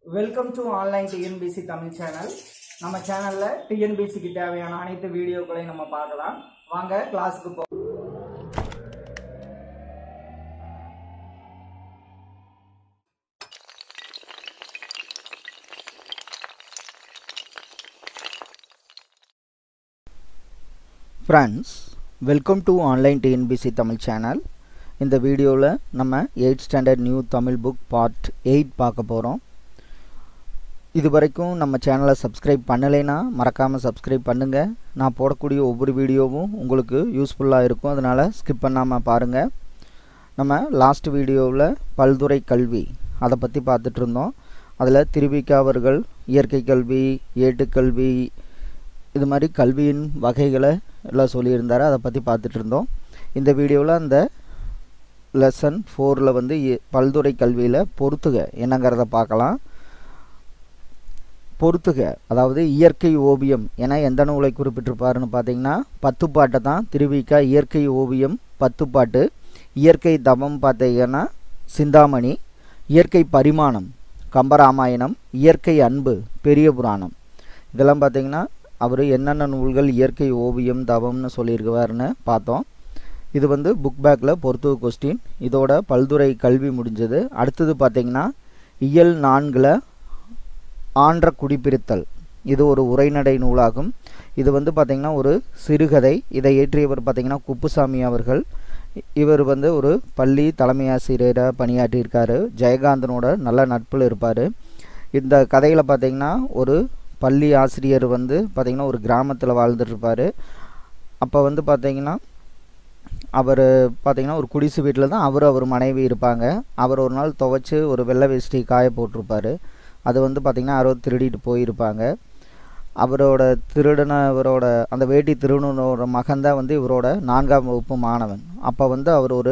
welcome to online TNPSC Tamil channel நம்ம சேனல்ல டிஎன்பிசிக்கு தேவையான அனைத்து வீடியோக்களையும் நம்ம பார்க்கலாம் வாங்க கிளாஸுக்கு போ friends welcome to online TNPSC Tamil channel இந்த வீடியோவில் நம்ம eight standard new Tamil book part eight பார்க்க போகிறோம் இது வரைக்கும் நம்ம சேனலை சப்ஸ்கிரைப் பண்ணலைன்னா மறக்காமல் சப்ஸ்கிரைப் பண்ணுங்கள் நான் போடக்கூடிய ஒவ்வொரு வீடியோவும் உங்களுக்கு யூஸ்ஃபுல்லாக இருக்கும் அதனால் ஸ்கிப் பண்ணாமல் பாருங்கள் நம்ம லாஸ்ட் வீடியோவில் பல்துறை கல்வி அதை பற்றி பார்த்துட்டு இருந்தோம் அதில் திருவிக்கா அவர்கள் இயற்கை கல்வி ஏட்டுக்கல்வி இது மாதிரி கல்வியின் வகைகளை எல்லாம் சொல்லியிருந்தார் அதை பற்றி பார்த்துட்டு இருந்தோம் இந்த வீடியோவில் அந்த லெசன் ஃபோரில் வந்து இ- பல்துறை கல்வியில் பொறுத்துக என்னங்கிறத பார்க்கலாம் பொறுத்துக அதாவது இயற்கை ஓவியம் என எந்த நூலை குறிப்பிட்டிருப்பாருன்னு பார்த்தீங்கன்னா பத்துப்பாட்டை தான் திருவிக்கா இயற்கை ஓவியம் பத்துப்பாட்டு இயற்கை தவம் பார்த்தீங்கன்னா சிந்தாமணி இயற்கை பரிமாணம் கம்பராமாயணம் இயற்கை அன்பு பெரிய புராணம் இதெல்லாம் பார்த்தீங்கன்னா அவர் என்னென்ன நூல்கள் இயற்கை ஓவியம் தவம்னு சொல்லியிருக்காருன்னு பார்த்தோம் இது வந்து புக் பேக்கில் பொறுத்து கொஸ்டின் இதோட பல்துறை கல்வி முடிஞ்சது அடுத்தது பார்த்தீங்கன்னா இயல் நான்கில் ஆன்ற குடிப்பிரித்தல் இது ஒரு உரைநடை நூலாகும் இது வந்து பார்த்திங்கன்னா ஒரு சிறுகதை இதை இயற்றியவர் பார்த்திங்கன்னா குப்புசாமி அவர்கள் இ- இவர் வந்து ஒரு பள்ளி தலைமை ஆசிரியராக பணியாற்றியிருக்காரு ஜெயகாந்தனோட நல்ல நட்பில் இருப்பார் இந்த கதையில் பார்த்திங்கன்னா ஒரு பள்ளி ஆசிரியர் வந்து பார்த்திங்கன்னா ஒரு கிராமத்தில் வாழ்ந்துட்டு இருப்பார் அப்போ வந்து பார்த்திங்கன்னா அவர் பார்த்திங்கன்னா ஒரு குடிசை வீட்டில் தான் அவர் அவர் மனைவி இருப்பாங்க அவர் ஒரு நாள் துவைச்சு ஒரு வெள்ளை வேஷ்டி காய போட்டிருப்பாரு அது வந்து பார்த்திங்கன்னா யாரோ திருடிட்டு போயிருப்பாங்க அவரோட திருடனவரோட அந்த வேட்டி திருடனோட மகன் தான் வந்து இவரோட நான்காம் வகுப்பு மாணவன் அப்போ வந்து அவர் ஒரு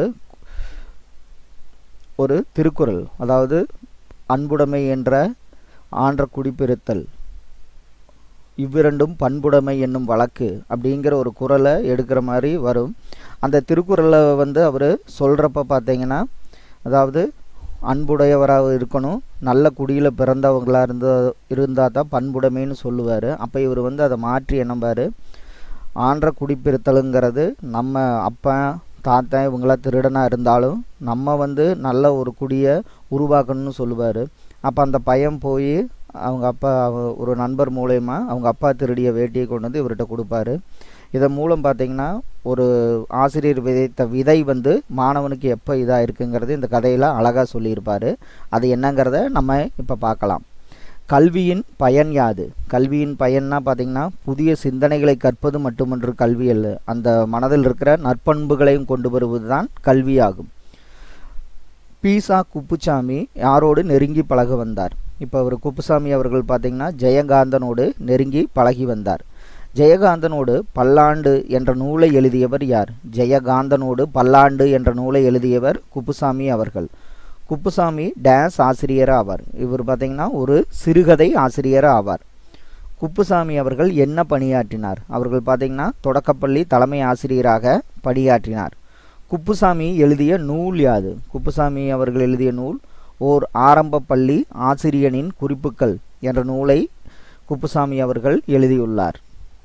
ஒரு திருக்குறள் அதாவது அன்புடைமை என்ற ஆன்ற குடிப்பிருத்தல் இவ்விரண்டும் பண்புடைமை என்னும் வழக்கு அப்படிங்கிற ஒரு குறளை எடுக்கிற மாதிரி வரும் அந்த திருக்குறளை வந்து அவர் சொல்கிறப்ப பார்த்தீங்கன்னா அதாவது அன்புடையவராக இருக்கணும் நல்ல குடியில் பிறந்தவங்களாக இருந்த இருந்தால் தான் பண்புடைமைன்னு சொல்லுவார் அப்போ இவர் வந்து அதை மாற்றி என்னம்பார் ஆன்ற குடிப்பிருத்தலுங்கிறது நம்ம அப்பன் தாத்தன் இவங்களாம் திருடனாக இருந்தாலும் நம்ம வந்து நல்ல ஒரு குடியை உருவாக்கணும்னு சொல்லுவார் அப்போ அந்த பையன் போய் அவங்க அப்பா அவ- ஒரு நண்பர் மூலயமா அவங்க அப்பா திருடிய வேட்டியை கொண்டு வந்து இவர்கிட்ட கொடுப்பாரு இதன் மூலம் பார்த்தீங்கன்னா ஒரு ஆசிரியர் விதைத்த விதை வந்து மாணவனுக்கு எப்போ இதாக இருக்குங்கிறது இந்த கதையில் அழகாக சொல்லியிருப்பார் அது என்னங்கிறத நம்ம இப்போ பார்க்கலாம் கல்வியின் பயன் யாது கல்வியின் பயன்னா பார்த்தீங்கன்னா புதிய சிந்தனைகளை கற்பது மட்டுமன்று கல்வி அல்ல அந்த மனதில் இருக்கிற நற்பண்புகளையும் கொண்டு வருவது தான் கல்வியாகும் பீசா குப்புசாமி யாரோடு நெருங்கி பழக வந்தார் இப்போ அவர் குப்புசாமி அவர்கள் பார்த்தீங்கன்னா ஜெயகாந்தனோடு நெருங்கி பழகி வந்தார் ஜெயகாந்தனோடு பல்லாண்டு என்ற நூலை எழுதியவர் யார் ஜெயகாந்தனோடு பல்லாண்டு என்ற நூலை எழுதியவர் குப்புசாமி அவர்கள் குப்புசாமி டேஸ் ஆசிரியர் ஆவார் இவர் பார்த்தீங்கன்னா ஒரு சிறுகதை ஆசிரியர் ஆவார் குப்புசாமி அவர்கள் என்ன பணியாற்றினார் அவர்கள் பார்த்தீங்கன்னா தொடக்கப்பள்ளி தலைமை ஆசிரியராக பணியாற்றினார் குப்புசாமி எழுதிய நூல் யாது குப்புசாமி அவர்கள் எழுதிய நூல் ஓர் ஆரம்ப பள்ளி ஆசிரியனின் குறிப்புகள் என்ற நூலை குப்புசாமி அவர்கள் எழுதியுள்ளார்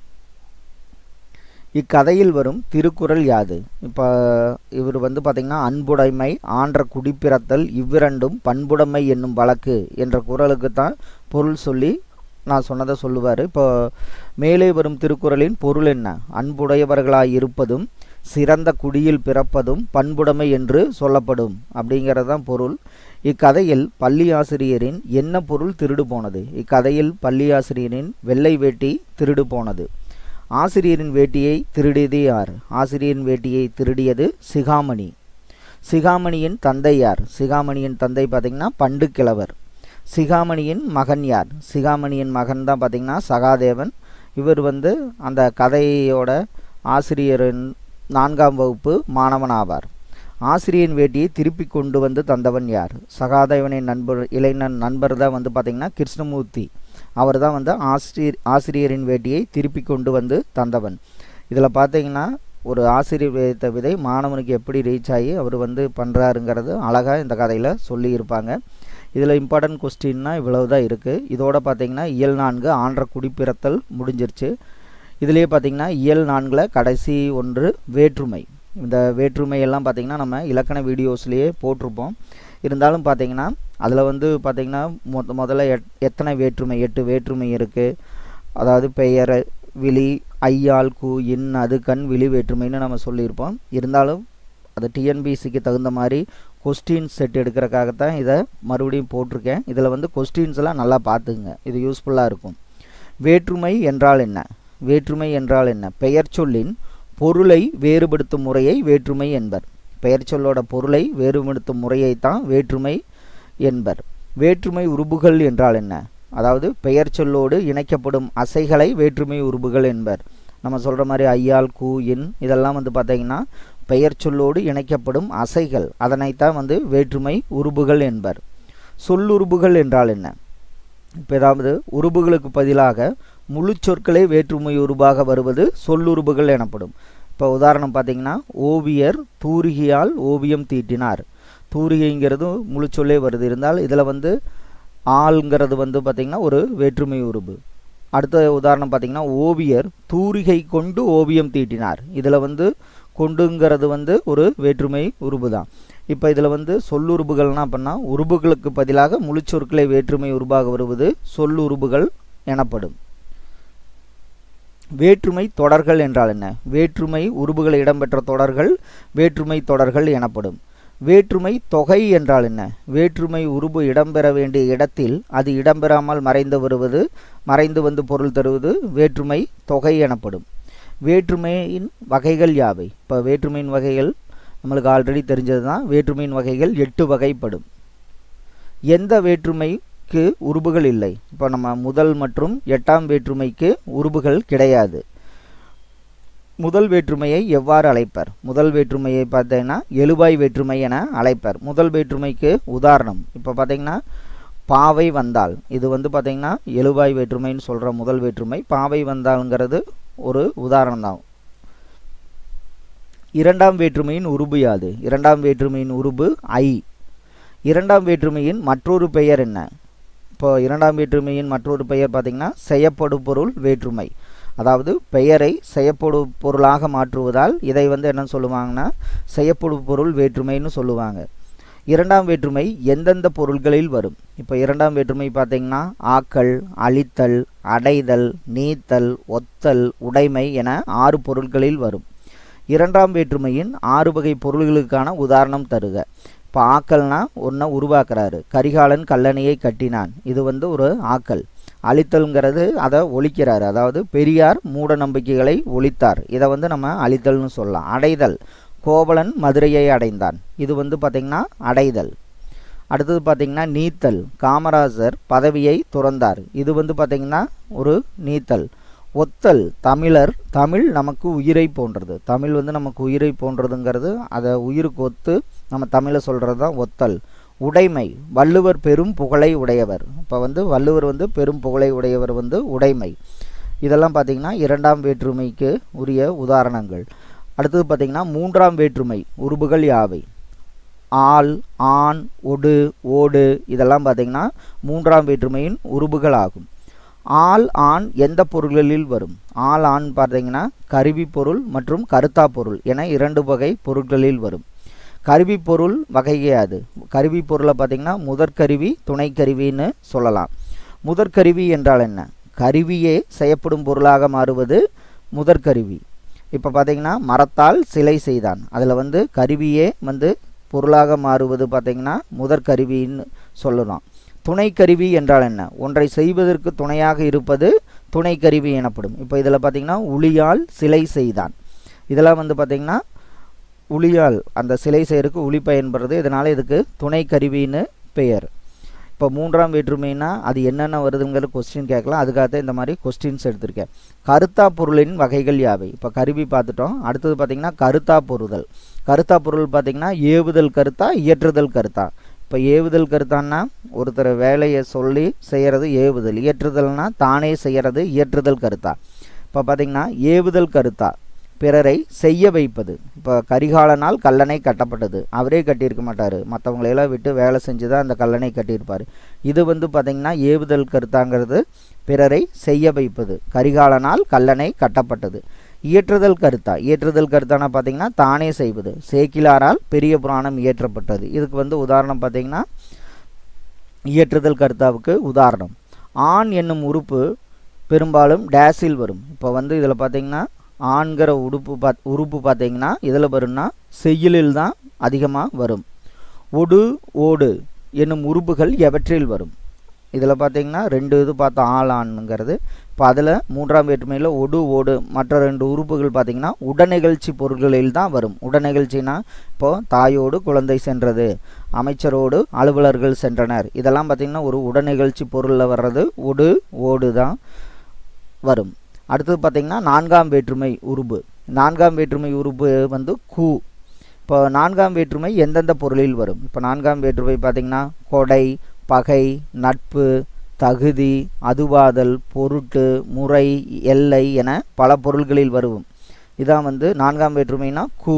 இக்கதையில் வரும் திருக்குறள் யாது இப்போ இவர் வந்து பார்த்திங்கன்னா அன்புடைமை ஆன்ற குடிப்பிறத்தல் இவ்விரண்டும் பண்புடைமை என்னும் வழக்கு என்ற குறளுக்கு தான் பொருள் சொல்லி நான் சொன்னதை சொல்லுவார் இப்போ மேலே வரும் திருக்குறளின் பொருள் என்ன அன்புடையவர்களாய் இருப்பதும் சிறந்த குடியில் பிறப்பதும் பண்புடைமை என்று சொல்லப்படும் அப்படிங்கிறது தான் பொருள் இக்கதையில் பள்ளி ஆசிரியரின் என்ன பொருள் திருடு போனது இக்கதையில் பள்ளி ஆசிரியரின் வெள்ளை வேட்டி திருடு போனது ஆசிரியரின் வேட்டியை திருடியது யார் ஆசிரியரின் வேட்டியை திருடியது சிகாமணி சிகாமணியின் தந்தை யார் சிகாமணியின் தந்தை பார்த்தீங்கன்னா பண்டு கிழவர் சிகாமணியின் மகன் யார் சிகாமணியின் மகன் தான் பார்த்தீங்கன்னா சகாதேவன் இவர் வந்து அந்த கதையோட ஆசிரியரின் நான்காம் வகுப்பு மாணவன் ஆவார் ஆசிரியரின் வேட்டியை திருப்பி கொண்டு வந்து தந்தவன் யார் சகாதேவனின் நண்பர் இளைஞன் நண்பர் தான் வந்து பார்த்தீங்கன்னா கிருஷ்ணமூர்த்தி அவர் தான் வந்து ஆசிரியர் ஆசிரியரின் வேட்டியை திருப்பி கொண்டு வந்து தந்தவன் இதில் பார்த்தீங்கன்னா ஒரு ஆசிரியர் விதைத்த விதை மாணவனுக்கு எப்படி ரீச் ஆகி அவர் வந்து பண்ணுறாருங்கிறது அழகாக இந்த கதையில் சொல்லியிருப்பாங்க இதில் இம்பார்ட்டன்ட் கொஸ்டின்னா இவ்வளவு தான் இருக்குது இதோட பார்த்தீங்கன்னா இயல் நான்கு ஆன்ற குடிப்பிறத்தல் முடிஞ்சிருச்சு இதுலேயே பார்த்தீங்கன்னா இயல் நான்கில் கடைசி ஒன்று வேற்றுமை இந்த வேற்றுமை எல்லாம் பார்த்தீங்கன்னா நம்ம இலக்கண வீடியோஸ்லேயே போட்டிருப்போம் இருந்தாலும் பார்த்தீங்கன்னா அதில் வந்து பார்த்தீங்கன்னா மொத முதல்ல எட் எத்தனை வேற்றுமை எட்டு வேற்றுமை இருக்குது அதாவது பெயர் விழி ஐயாள் கு இன் அது கண் விழி வேற்றுமைன்னு நம்ம சொல்லியிருப்போம் இருந்தாலும் அது டிஎன்பிசிக்கு தகுந்த மாதிரி கொஸ்டின்ஸ் செட் எடுக்கிறக்காகத்தான் இதை மறுபடியும் போட்டிருக்கேன் இதில் வந்து கொஸ்டின்ஸ் எல்லாம் நல்லா பார்த்துக்குங்க இது யூஸ்ஃபுல்லாக இருக்கும் வேற்றுமை என்றால் என்ன வேற்றுமை என்றால் என்ன பெயர் சொல்லின் பொருளை வேறுபடுத்தும் முறையை வேற்றுமை என்பர் பெயர் சொல்லோட பொருளை வேறுபடுத்தும் முறையை தான் வேற்றுமை என்பர் வேற்றுமை உருபுகள் என்றால் என்ன அதாவது பெயர் சொல்லோடு இணைக்கப்படும் அசைகளை வேற்றுமை உருபுகள் என்பர் நம்ம சொல்கிற மாதிரி ஐயால் கூ இன் இதெல்லாம் வந்து பார்த்தீங்கன்னா பெயர் சொல்லோடு இணைக்கப்படும் அசைகள் அதனைத்தான் வந்து வேற்றுமை உருபுகள் என்பர் சொல்லுருபுகள் என்றால் என்ன இப்போ ஏதாவது உருபுகளுக்கு பதிலாக முழு சொற்களே வேற்றுமை உருபாக வருவது சொல்லுருபுகள் எனப்படும் இப்போ உதாரணம் பார்த்தீங்கன்னா ஓவியர் தூரிகையால் ஓவியம் தீட்டினார் தூரிகைங்கிறது முழு சொல்லே வருது இருந்தால் இதில் வந்து ஆள்ங்கிறது வந்து பார்த்திங்கன்னா ஒரு வேற்றுமை உருபு அடுத்த உதாரணம் பார்த்திங்கன்னா ஓவியர் தூரிகை கொண்டு ஓவியம் தீட்டினார் இதில் வந்து கொண்டுங்கிறது வந்து ஒரு வேற்றுமை உருபு தான் இப்போ இதில் வந்து சொல்லுருபுகள்னா அப்படின்னா உருபுகளுக்கு பதிலாக முழுச்சொற்களை வேற்றுமை உருபாக வருவது சொல்லுருபுகள் எனப்படும் வேற்றுமை தொடர்கள் என்றால் என்ன வேற்றுமை உருபுகள் இடம்பெற்ற தொடர்கள் வேற்றுமை தொடர்கள் எனப்படும் வேற்றுமை தொகை என்றால் என்ன வேற்றுமை உருபு இடம்பெற வேண்டிய இடத்தில் அது இடம்பெறாமல் மறைந்து வருவது மறைந்து வந்து பொருள் தருவது வேற்றுமை தொகை எனப்படும் வேற்றுமையின் வகைகள் யாவை இப்போ வேற்றுமையின் வகைகள் நம்மளுக்கு ஆல்ரெடி தெரிஞ்சது தான் வேற்றுமையின் வகைகள் எட்டு வகைப்படும் எந்த வேற்றுமைக்கு உருபுகள் இல்லை இப்போ நம்ம முதல் மற்றும் எட்டாம் வேற்றுமைக்கு உருபுகள் கிடையாது முதல் வேற்றுமையை எவ்வாறு அழைப்பர் முதல் வேற்றுமையை பார்த்தீங்கன்னா எழுபாய் வேற்றுமை என அழைப்பர் முதல் வேற்றுமைக்கு உதாரணம் இப்போ பார்த்தீங்கன்னா பாவை வந்தால் இது வந்து பார்த்தீங்கன்னா எழுபாய் வேற்றுமைன்னு சொல்கிற முதல் வேற்றுமை பாவை வந்தால்ங்கிறது ஒரு உதாரணம் தான் இரண்டாம் வேற்றுமையின் உருபு யாது இரண்டாம் வேற்றுமையின் உருபு ஐ இரண்டாம் வேற்றுமையின் மற்றொரு பெயர் என்ன இப்போ இரண்டாம் வேற்றுமையின் மற்றொரு பெயர் பார்த்தீங்கன்னா செய்யப்படும் பொருள் வேற்றுமை அதாவது பெயரை செய்யப்படும் பொருளாக மாற்றுவதால் இதை வந்து என்ன சொல்லுவாங்கன்னா செய்யப்படும் பொருள் வேற்றுமைன்னு சொல்லுவாங்க இரண்டாம் வேற்றுமை எந்தெந்த பொருள்களில் வரும் இப்போ இரண்டாம் வேற்றுமை பார்த்தீங்கன்னா ஆக்கல் அழித்தல் அடைதல் நீத்தல் ஒத்தல் உடைமை என ஆறு பொருட்களில் வரும் இரண்டாம் வேற்றுமையின் ஆறு வகை பொருள்களுக்கான உதாரணம் தருக இப்போ ஆக்கல்னா ஒன்றை உருவாக்குறாரு கரிகாலன் கல்லணையை கட்டினான் இது வந்து ஒரு ஆக்கல் அழித்தல்ங்கிறது அதை ஒழிக்கிறார் அதாவது பெரியார் மூட நம்பிக்கைகளை ஒழித்தார் இதை வந்து நம்ம அழித்தல்னு சொல்லலாம் அடைதல் கோவலன் மதுரையை அடைந்தான் இது வந்து பார்த்திங்கன்னா அடைதல் அடுத்தது பார்த்திங்கன்னா நீத்தல் காமராஜர் பதவியை துறந்தார் இது வந்து பார்த்திங்கன்னா ஒரு நீத்தல் ஒத்தல் தமிழர் தமிழ் நமக்கு உயிரை போன்றது தமிழ் வந்து நமக்கு உயிரை போன்றதுங்கிறது அதை உயிருக்கு ஒத்து நம்ம தமிழை சொல்கிறது தான் ஒத்தல் உடைமை வள்ளுவர் பெரும் புகழை உடையவர் இப்போ வந்து வள்ளுவர் வந்து பெரும் புகழை உடையவர் வந்து உடைமை இதெல்லாம் பார்த்திங்கன்னா இரண்டாம் வேற்றுமைக்கு உரிய உதாரணங்கள் அடுத்தது பார்த்திங்கன்னா மூன்றாம் வேற்றுமை உருபுகள் யாவை ஆள் ஆண் ஒடு ஓடு இதெல்லாம் பார்த்திங்கன்னா மூன்றாம் வேற்றுமையின் உருபுகள் ஆகும் ஆள் ஆண் எந்த பொருள்களில் வரும் ஆள் ஆண் பார்த்தீங்கன்னா கருவி பொருள் மற்றும் கருத்தா பொருள் என இரண்டு வகை பொருட்களில் வரும் கருவி பொருள் வகையாது கருவி பொருளை பார்த்திங்கன்னா முதற்கருவி துணைக்கருவின்னு சொல்லலாம் முதற்கருவி என்றால் என்ன கருவியே செய்யப்படும் பொருளாக மாறுவது முதற்கருவி இப்போ பார்த்தீங்கன்னா மரத்தால் சிலை செய்தான் அதில் வந்து கருவியே வந்து பொருளாக மாறுவது பார்த்திங்கன்னா முதற்கருவின்னு சொல்லலாம் துணைக்கருவி என்றால் என்ன ஒன்றை செய்வதற்கு துணையாக இருப்பது துணைக்கருவி எனப்படும் இப்போ இதில் பார்த்திங்கன்னா உளியால் சிலை செய்தான் இதெல்லாம் வந்து பார்த்திங்கன்னா உளியால் அந்த சிலை செய்யறதுக்கு உளி பயன்படுறது இதனால் இதுக்கு துணைக்கருவின்னு பெயர் இப்போ மூன்றாம் வேற்றுமைனா அது என்னென்ன வருதுங்கிற கொஸ்டின் கேட்கலாம் அதுக்காக இந்த மாதிரி கொஸ்டின்ஸ் எடுத்திருக்கேன் கருத்தா பொருளின் வகைகள் யாவை இப்போ கருவி பார்த்துட்டோம் அடுத்தது பார்த்திங்கன்னா கருத்தா பொருதல் கருத்தா பொருள் பார்த்திங்கன்னா ஏவுதல் கருத்தா இயற்றுதல் கருத்தா இப்போ ஏவுதல் கருத்தான்னா ஒருத்தர் வேலையை சொல்லி செய்கிறது ஏவுதல் இயற்றுதல்னா தானே செய்கிறது இயற்றுதல் கருத்தா இப்போ பார்த்திங்கன்னா ஏவுதல் கருத்தா பிறரை செய்ய வைப்பது இப்போ கரிகாலனால் கல்லணை கட்டப்பட்டது அவரே கட்டியிருக்க மாட்டார் மற்றவங்களையெல்லாம் விட்டு வேலை செஞ்சு தான் அந்த கல்லணை கட்டியிருப்பார் இது வந்து பார்த்திங்கன்னா ஏவுதல் கருத்தாங்கிறது பிறரை செய்ய வைப்பது கரிகாலனால் கல்லணை கட்டப்பட்டது இயற்றுதல் கருத்தா இயற்றுதல் கருத்தான பார்த்தீங்கன்னா தானே செய்வது சேக்கிலாரால் பெரிய புராணம் இயற்றப்பட்டது இதுக்கு வந்து உதாரணம் பார்த்தீங்கன்னா இயற்றுதல் கருத்தாவுக்கு உதாரணம் ஆண் என்னும் உறுப்பு பெரும்பாலும் டேஸில் வரும் இப்போ வந்து இதில் பார்த்தீங்கன்னா ஆண்கிற உடுப்பு பாத் உறுப்பு பார்த்தீங்கன்னா இதில் வரும்னா செய்யுளில் தான் அதிகமாக வரும் ஒடு ஓடு என்னும் உறுப்புகள் எவற்றில் வரும் இதில் பார்த்தீங்கன்னா ரெண்டு இது பார்த்தோம் ஆள் ஆண்ங்கிறது இப்போ அதில் மூன்றாம் வேற்றுமையில் ஒடு ஓடு மற்ற ரெண்டு உறுப்புகள் பார்த்தீங்கன்னா உடனிகழ்ச்சி பொருட்களில் தான் வரும் உடனிகழ்ச்சினா இப்போது தாயோடு குழந்தை சென்றது அமைச்சரோடு அலுவலர்கள் சென்றனர் இதெல்லாம் பார்த்திங்கன்னா ஒரு உடனிகழ்ச்சி பொருளில் வர்றது ஒடு ஓடு தான் வரும் அடுத்தது பார்த்திங்கன்னா நான்காம் வேற்றுமை உருபு நான்காம் வேற்றுமை உருபு வந்து கூ இப்போ நான்காம் வேற்றுமை எந்தெந்த பொருளில் வரும் இப்போ நான்காம் வேற்றுமை பார்த்திங்கன்னா கொடை பகை நட்பு தகுதி அதுவாதல் பொருட்டு முறை எல்லை என பல பொருள்களில் வரும் இதான் வந்து நான்காம் வேற்றுமைனா கூ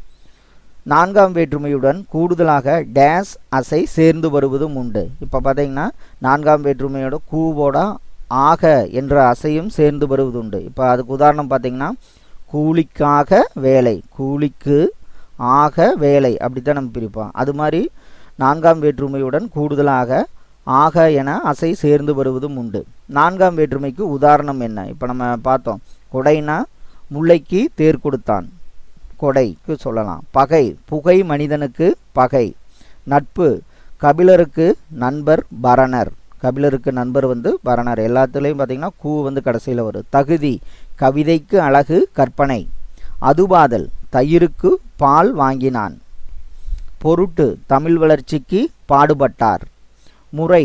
நான்காம் வேற்றுமையுடன் கூடுதலாக டேஸ் அசை சேர்ந்து வருவதும் உண்டு இப்போ பார்த்தீங்கன்னா நான்காம் வேற்றுமையோட கூவோட ஆக என்ற அசையும் சேர்ந்து வருவதுண்டு இப்போ அதுக்கு உதாரணம் பார்த்தீங்கன்னா கூலிக்காக வேலை கூலிக்கு ஆக வேலை அப்படித்தான் நம்ம பிரிப்போம் அது மாதிரி நான்காம் வேற்றுமையுடன் கூடுதலாக ஆக என அசை சேர்ந்து வருவதும் உண்டு நான்காம் வேற்றுமைக்கு உதாரணம் என்ன இப்போ நம்ம பார்த்தோம் கொடைனா முல்லைக்கு தேர் கொடுத்தான் கொடைக்கு சொல்லலாம் பகை புகை மனிதனுக்கு பகை நட்பு கபிலருக்கு நண்பர் பரணர் கபிலருக்கு நண்பர் வந்து பரணர் எல்லாத்துலேயும் பார்த்தீங்கன்னா கூ வந்து கடைசியில் வரும் தகுதி கவிதைக்கு அழகு கற்பனை அதுபாதல் தயிருக்கு பால் வாங்கினான் பொருட்டு தமிழ் வளர்ச்சிக்கு பாடுபட்டார் முறை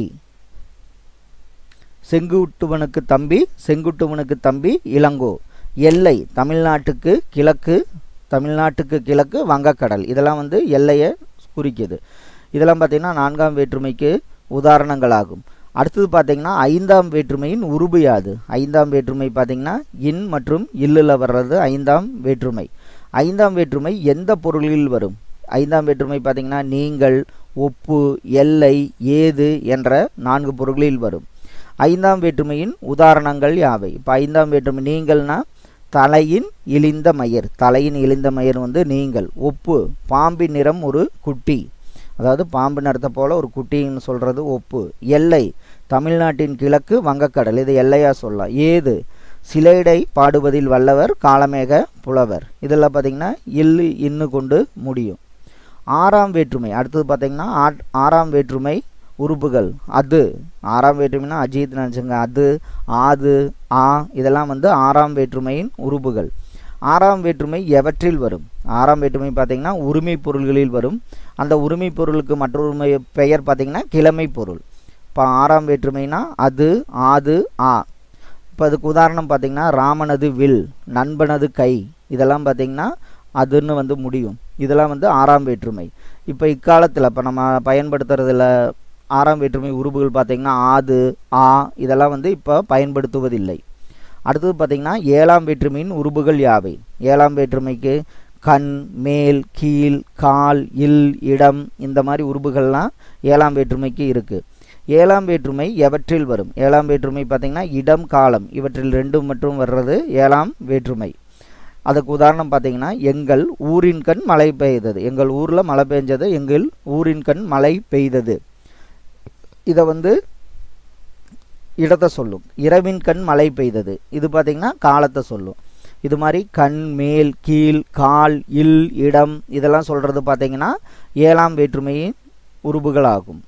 செங்குட்டுவனுக்கு தம்பி செங்குட்டுவனுக்கு தம்பி இளங்கோ எல்லை தமிழ்நாட்டுக்கு கிழக்கு தமிழ்நாட்டுக்கு கிழக்கு வங்கக்கடல் இதெல்லாம் வந்து எல்லையை குறிக்குது இதெல்லாம் பார்த்திங்கன்னா நான்காம் வேற்றுமைக்கு உதாரணங்களாகும் அடுத்தது பார்த்திங்கன்னா ஐந்தாம் வேற்றுமையின் உருபு யாது ஐந்தாம் வேற்றுமை பார்த்திங்கன்னா இன் மற்றும் இல்லில் வர்றது ஐந்தாம் வேற்றுமை ஐந்தாம் வேற்றுமை எந்த பொருளில் வரும் ஐந்தாம் வேற்றுமை பார்த்திங்கன்னா நீங்கள் ஒப்பு எல்லை ஏது என்ற நான்கு பொருள்களில் வரும் ஐந்தாம் வேற்றுமையின் உதாரணங்கள் யாவை இப்போ ஐந்தாம் வேற்றுமை நீங்கள்னா தலையின் இழிந்த மயிர் தலையின் இழிந்த மயிர் வந்து நீங்கள் ஒப்பு பாம்பின் நிறம் ஒரு குட்டி அதாவது பாம்பு நிறத்தை போல ஒரு குட்டின்னு சொல்கிறது ஒப்பு எல்லை தமிழ்நாட்டின் கிழக்கு வங்கக்கடல் இது எல்லையாக சொல்லலாம் ஏது சிலைடை பாடுவதில் வல்லவர் காலமேக புலவர் இதெல்லாம் பார்த்திங்கன்னா இல்லு இன்னு கொண்டு முடியும் ஆறாம் வேற்றுமை அடுத்தது பார்த்திங்கன்னா ஆறாம் வேற்றுமை உறுப்புகள் அது ஆறாம் வேற்றுமைனா அஜித் நினச்சுங்க அது ஆது ஆ இதெல்லாம் வந்து ஆறாம் வேற்றுமையின் உறுப்புகள் ஆறாம் வேற்றுமை எவற்றில் வரும் ஆறாம் வேற்றுமை பார்த்திங்கன்னா உரிமை பொருள்களில் வரும் அந்த உரிமை பொருளுக்கு மற்றொரு பெயர் பார்த்திங்கன்னா கிழமை பொருள் இப்போ ஆறாம் வேற்றுமைனா அது ஆது ஆ இப்போ அதுக்கு உதாரணம் பார்த்திங்கன்னா ராமனது வில் நண்பனது கை இதெல்லாம் பார்த்திங்கன்னா அதுன்னு வந்து முடியும் இதெல்லாம் வந்து ஆறாம் வேற்றுமை இப்போ இக்காலத்தில் இப்போ நம்ம பயன்படுத்துறதுல ஆறாம் வேற்றுமை உறுப்புகள் பார்த்திங்கன்னா ஆது ஆ இதெல்லாம் வந்து இப்போ பயன்படுத்துவதில்லை அடுத்தது பார்த்திங்கன்னா ஏழாம் வேற்றுமையின் உறுப்புகள் யாவை ஏழாம் வேற்றுமைக்கு கண் மேல் கீழ் கால் இல் இடம் இந்த மாதிரி உறுப்புகள்லாம் ஏழாம் வேற்றுமைக்கு இருக்குது ஏழாம் வேற்றுமை எவற்றில் வரும் ஏழாம் வேற்றுமை பார்த்திங்கன்னா இடம் காலம் இவற்றில் ரெண்டும் மட்டும் வர்றது ஏழாம் வேற்றுமை அதுக்கு உதாரணம் பார்த்தீங்கன்னா எங்கள் ஊரின் கண் மழை பெய்தது எங்கள் ஊரில் மழை பெஞ்சது எங்கள் ஊரின் கண் மழை பெய்தது இதை வந்து இடத்தை சொல்லும் இரவின் கண் மழை பெய்தது இது பார்த்திங்கன்னா காலத்தை சொல்லும் இது மாதிரி கண் மேல் கீழ் கால் இல் இடம் இதெல்லாம் சொல்கிறது பார்த்திங்கன்னா ஏழாம் வேற்றுமையின் உறுப்புகளாகும்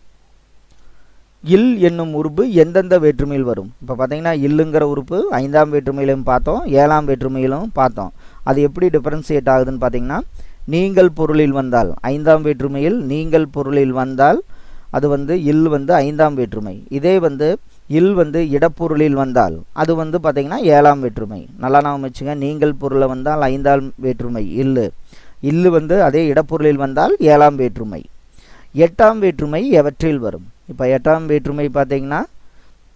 இல் என்னும் உறுப்பு எந்தெந்த வேற்றுமையில் வரும் இப்போ பார்த்தீங்கன்னா இல்லுங்கிற உறுப்பு ஐந்தாம் வேற்றுமையிலும் பார்த்தோம் ஏழாம் வேற்றுமையிலும் பார்த்தோம் அது எப்படி டிஃபரன்சியேட் ஆகுதுன்னு பார்த்தீங்கன்னா நீங்கள் பொருளில் வந்தால் ஐந்தாம் வேற்றுமையில் நீங்கள் பொருளில் வந்தால் அது வந்து இல் வந்து ஐந்தாம் வேற்றுமை இதே வந்து இல் வந்து இடப்பொருளில் வந்தால் அது வந்து பார்த்திங்கன்னா ஏழாம் வேற்றுமை நல்லா நாம் வச்சுங்க நீங்கள் பொருளை வந்தால் ஐந்தாம் வேற்றுமை இல்லு இல்லு வந்து அதே இடப்பொருளில் வந்தால் ஏழாம் வேற்றுமை எட்டாம் வேற்றுமை எவற்றில் வரும் இப்போ எட்டாம் வேற்றுமை பார்த்தீங்கன்னா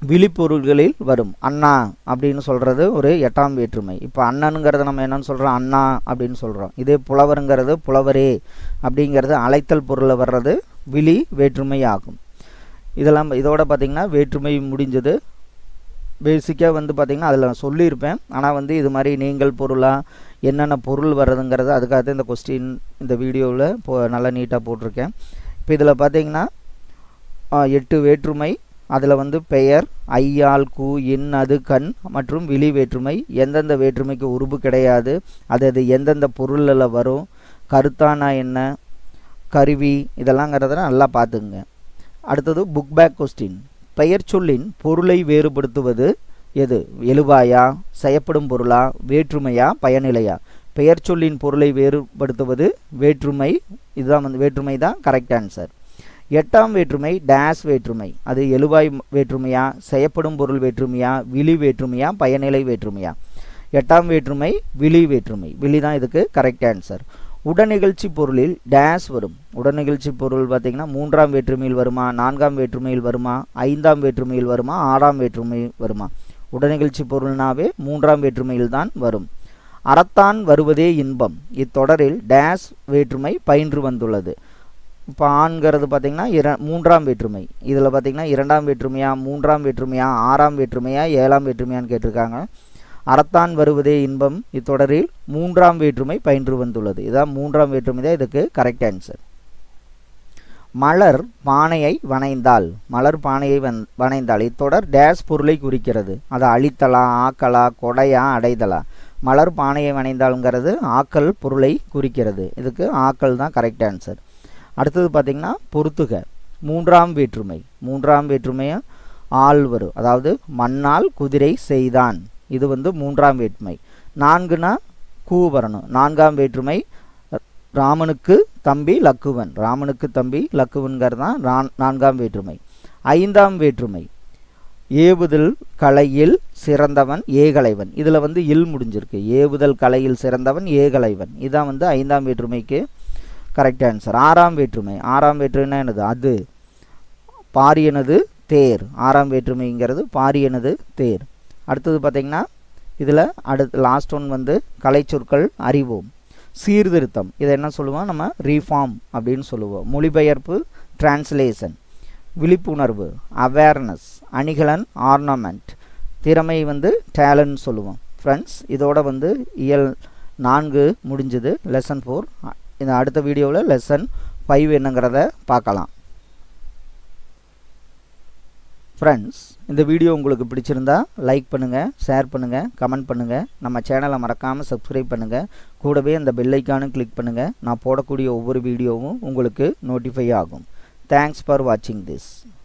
விழிப்பொருள்களில் வரும் அண்ணா அப்படின்னு சொல்கிறது ஒரு எட்டாம் வேற்றுமை இப்போ அண்ணனுங்கிறத நம்ம என்னன்னு சொல்கிறோம் அண்ணா அப்படின்னு சொல்கிறோம் இதே புலவருங்கிறது புலவரே அப்படிங்கிறது அழைத்தல் பொருளில் வர்றது விழி வேற்றுமை ஆகும் இதெல்லாம் இதோட பார்த்திங்கன்னா வேற்றுமை முடிஞ்சது பேசிக்காக வந்து பார்த்திங்கன்னா அதில் சொல்லியிருப்பேன் ஆனால் வந்து இது மாதிரி நீங்கள் பொருளாக என்னென்ன பொருள் வர்றதுங்கிறது அதுக்காக இந்த கொஸ்டின் இந்த வீடியோவில் போ நல்லா நீட்டாக போட்டிருக்கேன் இப்போ இதில் பார்த்தீங்கன்னா எட்டு வேற்றுமை அதில் வந்து பெயர் ஐயால் கூ இன் அது கண் மற்றும் விழி வேற்றுமை எந்தெந்த வேற்றுமைக்கு உருபு கிடையாது அது அது எந்தெந்த பொருளில் வரும் கருத்தானா என்ன கருவி இதெல்லாங்கிறத நல்லா பார்த்துக்குங்க அடுத்தது புக் பேக் கொஸ்டின் பெயர் சொல்லின் பொருளை வேறுபடுத்துவது எது எழுவாயா செய்யப்படும் பொருளா வேற்றுமையா பயனிலையா பெயர் சொல்லின் பொருளை வேறுபடுத்துவது வேற்றுமை இதுதான் வந்து வேற்றுமை தான் கரெக்ட் ஆன்சர் எட்டாம் வேற்றுமை டேஸ் வேற்றுமை அது எழுவாய் வேற்றுமையா செய்யப்படும் பொருள் வேற்றுமையா விழி வேற்றுமையா பயனிலை வேற்றுமையா எட்டாம் வேற்றுமை விழி வேற்றுமை விழி தான் இதுக்கு கரெக்ட் ஆன்சர் உடனிகழ்ச்சி பொருளில் டேஸ் வரும் உடனிகழ்ச்சி பொருள் பார்த்திங்கன்னா மூன்றாம் வேற்றுமையில் வருமா நான்காம் வேற்றுமையில் வருமா ஐந்தாம் வேற்றுமையில் வருமா ஆறாம் வேற்றுமையில் வருமா உடனிகழ்ச்சி பொருள்னாவே மூன்றாம் வேற்றுமையில் தான் வரும் அறத்தான் வருவதே இன்பம் இத்தொடரில் டேஸ் வேற்றுமை பயின்று வந்துள்ளது இப்போ ஆண்கிறது பார்த்திங்கன்னா இர மூன்றாம் வேற்றுமை இதில் பார்த்திங்கன்னா இரண்டாம் வேற்றுமையா மூன்றாம் வேற்றுமையா ஆறாம் வேற்றுமையா ஏழாம் வேற்றுமையான்னு கேட்டிருக்காங்க அறத்தான் வருவதே இன்பம் இத்தொடரில் மூன்றாம் வேற்றுமை பயின்று வந்துள்ளது இதான் மூன்றாம் வேற்றுமை தான் இதுக்கு கரெக்ட் ஆன்சர் மலர் பானையை வனைந்தால் மலர் பானையை வந் வனைந்தால் இத்தொடர் டேஸ் பொருளை குறிக்கிறது அதை அழித்தலா ஆக்கலா கொடையா அடைதலா மலர் பானையை வனைந்தாலுங்கிறது ஆக்கல் பொருளை குறிக்கிறது இதுக்கு ஆக்கல் தான் கரெக்ட் ஆன்சர் அடுத்தது பார்த்திங்கன்னா பொறுத்துக மூன்றாம் வேற்றுமை மூன்றாம் வேற்றுமையும் ஆள் வரும் அதாவது மண்ணால் குதிரை செய்தான் இது வந்து மூன்றாம் வேற்றுமை நான்குனா கூ வரணும் நான்காம் வேற்றுமை ராமனுக்கு தம்பி லக்குவன் ராமனுக்கு தம்பி லக்குவன்கிறது தான் நான்காம் வேற்றுமை ஐந்தாம் வேற்றுமை ஏவுதல் கலையில் சிறந்தவன் ஏகலைவன் இதில் வந்து இல் முடிஞ்சிருக்கு ஏவுதல் கலையில் சிறந்தவன் ஏகலைவன் இதான் வந்து ஐந்தாம் வேற்றுமைக்கு கரெக்ட் ஆன்சர் ஆறாம் வேற்றுமை ஆறாம் வேற்றுமைனா என்னது அது பாரியனது தேர் ஆறாம் வேற்றுமைங்கிறது பாரியனது தேர் அடுத்தது பார்த்திங்கன்னா இதில் அடுத்து லாஸ்ட் ஒன் வந்து கலைச்சொற்கள் அறிவோம் சீர்திருத்தம் இதை என்ன சொல்லுவோம் நம்ம ரீஃபார்ம் அப்படின்னு சொல்லுவோம் மொழிபெயர்ப்பு டிரான்ஸ்லேஷன் விழிப்புணர்வு அவேர்னஸ் அணிகலன் ஆர்னமெண்ட் திறமை வந்து டேலண்ட் சொல்லுவோம் ஃப்ரெண்ட்ஸ் இதோட வந்து இயல் நான்கு முடிஞ்சது லெசன் ஃபோர் இந்த அடுத்த வீடியோவில் லெசன் ஃபைவ் என்னங்கிறத பார்க்கலாம் ஃப்ரெண்ட்ஸ் இந்த வீடியோ உங்களுக்கு பிடிச்சிருந்தா லைக் பண்ணுங்கள் ஷேர் பண்ணுங்கள் கமெண்ட் பண்ணுங்கள் நம்ம சேனலை மறக்காமல் சப்ஸ்கிரைப் பண்ணுங்கள் கூடவே அந்த பெல்லைக்கானும் கிளிக் பண்ணுங்கள் நான் போடக்கூடிய ஒவ்வொரு வீடியோவும் உங்களுக்கு நோட்டிஃபை ஆகும் தேங்க்ஸ் ஃபார் வாட்சிங் திஸ்